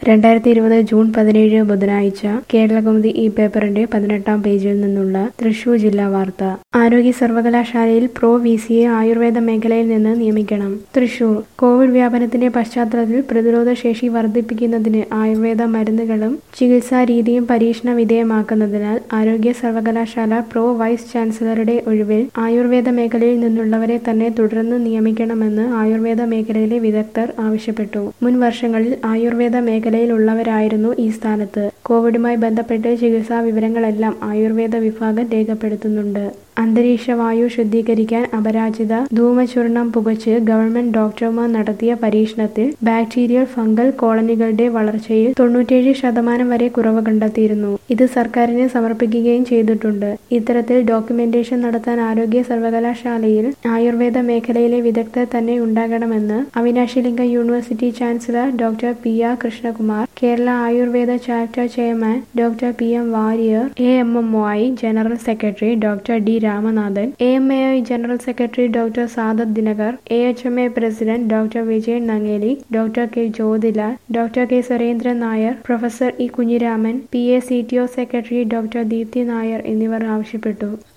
രണ്ടായിരത്തി ഇരുപത് ജൂൺ പതിനേഴ് ബുധനാഴ്ച കേരളകൗമുദി ഈ പേപ്പറിന്റെ പതിനെട്ടാം പേജിൽ നിന്നുള്ള തൃശൂർ ജില്ലാ വാർത്ത ആരോഗ്യ സർവകലാശാലയിൽ പ്രോ വി സിയെ ആയുർവേദ മേഖലയിൽ നിന്ന് നിയമിക്കണം തൃശൂർ കോവിഡ് വ്യാപനത്തിന്റെ പശ്ചാത്തലത്തിൽ പ്രതിരോധ ശേഷി വർദ്ധിപ്പിക്കുന്നതിന് ആയുർവേദ മരുന്നുകളും ചികിത്സാ രീതിയും പരീക്ഷണ വിധേയമാക്കുന്നതിനാൽ ആരോഗ്യ സർവകലാശാല പ്രോ വൈസ് ചാൻസലറുടെ ഒഴിവിൽ ആയുർവേദ മേഖലയിൽ നിന്നുള്ളവരെ തന്നെ തുടർന്ന് നിയമിക്കണമെന്ന് ആയുർവേദ മേഖലയിലെ വിദഗ്ധർ ആവശ്യപ്പെട്ടു മുൻ വർഷങ്ങളിൽ ആയുർവേദ മേഖലയിലുള്ളവരായിരുന്നു ഈ സ്ഥാനത്ത് കോവിഡുമായി ബന്ധപ്പെട്ട് ചികിത്സാ വിവരങ്ങളെല്ലാം ആയുർവേദ വിഭാഗം രേഖപ്പെടുത്തുന്നുണ്ട് അന്തരീക്ഷ വായു ശുദ്ധീകരിക്കാൻ അപരാജിത ധൂമചൂർണം പുകച്ച് ഗവൺമെന്റ് ഡോക്ടർമാർ നടത്തിയ പരീക്ഷണത്തിൽ ബാക്ടീരിയൽ ഫംഗൽ കോളനികളുടെ വളർച്ചയിൽ തൊണ്ണൂറ്റേഴ് ശതമാനം വരെ കുറവ് കണ്ടെത്തിയിരുന്നു ഇത് സർക്കാരിന് സമർപ്പിക്കുകയും ചെയ്തിട്ടുണ്ട് ഇത്തരത്തിൽ ഡോക്യുമെന്റേഷൻ നടത്താൻ ആരോഗ്യ സർവകലാശാലയിൽ ആയുർവേദ മേഖലയിലെ വിദഗ്ധർ തന്നെ ഉണ്ടാകണമെന്ന് Avinashilingam university chancellor doctor P R Krishnakumar Kerala Ayurveda chapter chairman doctor P M Warrier A M M O I general secretary doctor D Ramanathan A M A I general secretary doctor Sadath Dinakar A H M A president doctor Vijayan Nangeli doctor K Jyothilal doctor K Surendran Nair professor E Kunhiraman P A C T O secretary doctor Deepthi Nair എന്നിവർ ആവശ്യപ്പെട്ടു